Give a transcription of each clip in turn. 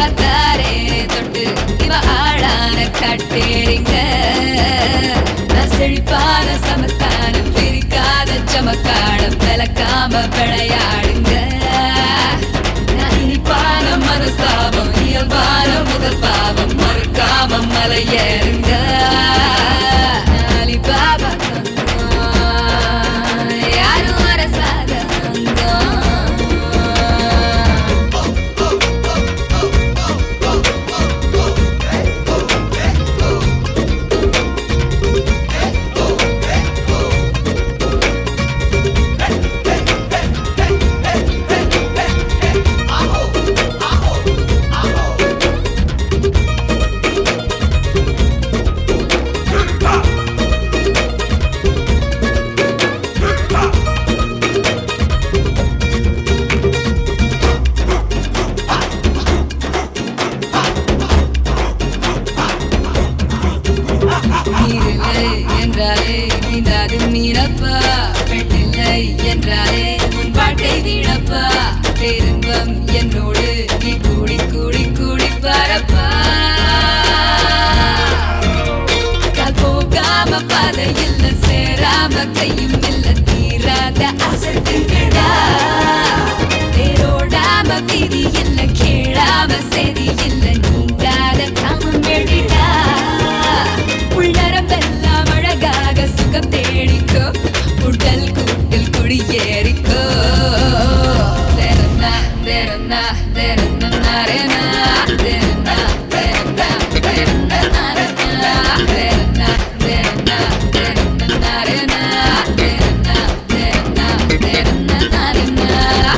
பத்தாரே தொட்டு இவ ஆளான கட்டேரிங்க நான் செழிப்பான சமஸ்தானம் பிரிக்காத சமக்காலம் விளக்காம விளையாடுங்க நான் இனிப்பான மனஸ்தாபம் இயல்பான முதல் பாவம் மறுக்காம மலையேறுங்க அலிபாபா யாரும் அரசாத நீரில்லை என்றாலே நீந்தாது மீனப்பா பெண்ணில்லை என்றாலே உன் வாழ்க்கை வீணப்பா பேரின்பம் என்னோடு நீ கூடி கூடி கூடி பரப்பா கால் போகாம பாதை இல்ல சேராம கையும் இல்ல தீராத அசட்டுங்களா தேரோடாம வீதி இல்ல கேளாம செதி இல்ல நீங்காத காமம் எழுடா உள்ளரம்பெல்லாம் அழகாக சுகம் தேடிக்கோ உடல் கூட்டில் குடியேறிக்கோ தெரன்னா தெரன்னா தெரன்னா நரனா தெரன்னா தெரன்னா தெரன்னா நரனா தெரன்னா தெரன்னா தெரன்னா நரனா தெரன்னா தெரன்னா தெரன்னா நரனா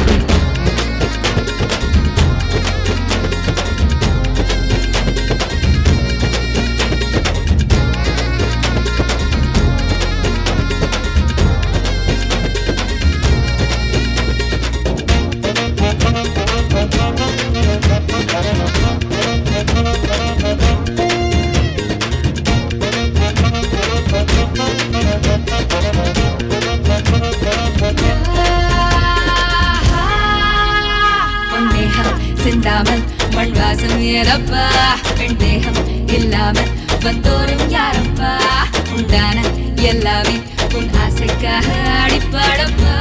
பொன்னேகம் சிந்தாமல் மண் வாசம் ஏறப்பா பெண் தேகம் இல்லாமல் வந்தோரும் யாரப்பா உண்டான எல்லாமே உன் ஆசைக்காக அடிப்பாடப்பா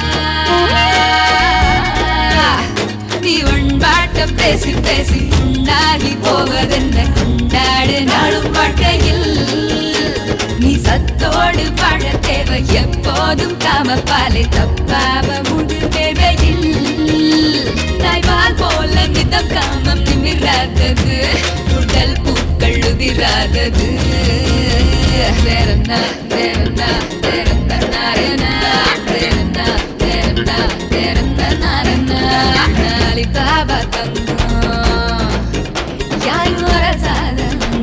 நீ உண்பாட்ட பேசி பேசி உண்டாகி போவதென்ன கொண்டாடு நாளும் வாழ்க்கையில் நீ சத்தோடு வாழ தேவை எப்போதும் காம பாலை தப்பாம முழு தேவையில் தாய்வால் போல மிதம் காமம் நிமிராதது உடல் பூக்கள் உதிராதது வேறென்ன வேறென்ன வேறென்ன நாரனா வேறென்ன வேறென்ன வேறென்ன நாரனா நாளி பாபா தங்கம் யாரும் வரசாத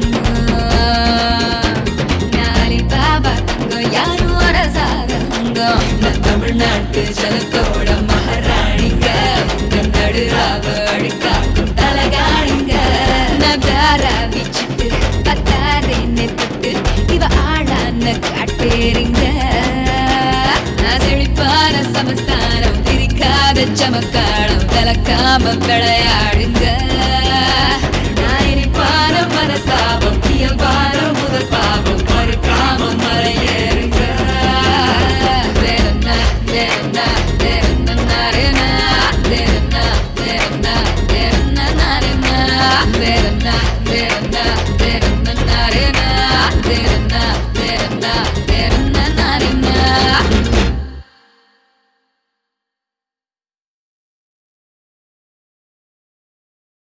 நாளி பாபா தங்கம் யாரும் வரசாத நான் தமிழ்நாட்டு ஜனத்தோட மகாராணிங்க உங்க நடுராவ அழுக்காக்கும் தலகாணிங்க நகாரா வீச்சிட்டு பத்தாரே நெத்துட்டு இவ ஆளான காட்டேரிங்க நான் செழிப்பான சமஸ்தானம் பிரிக்காத சமக்காலம் விளக்காம விளையாடுங்க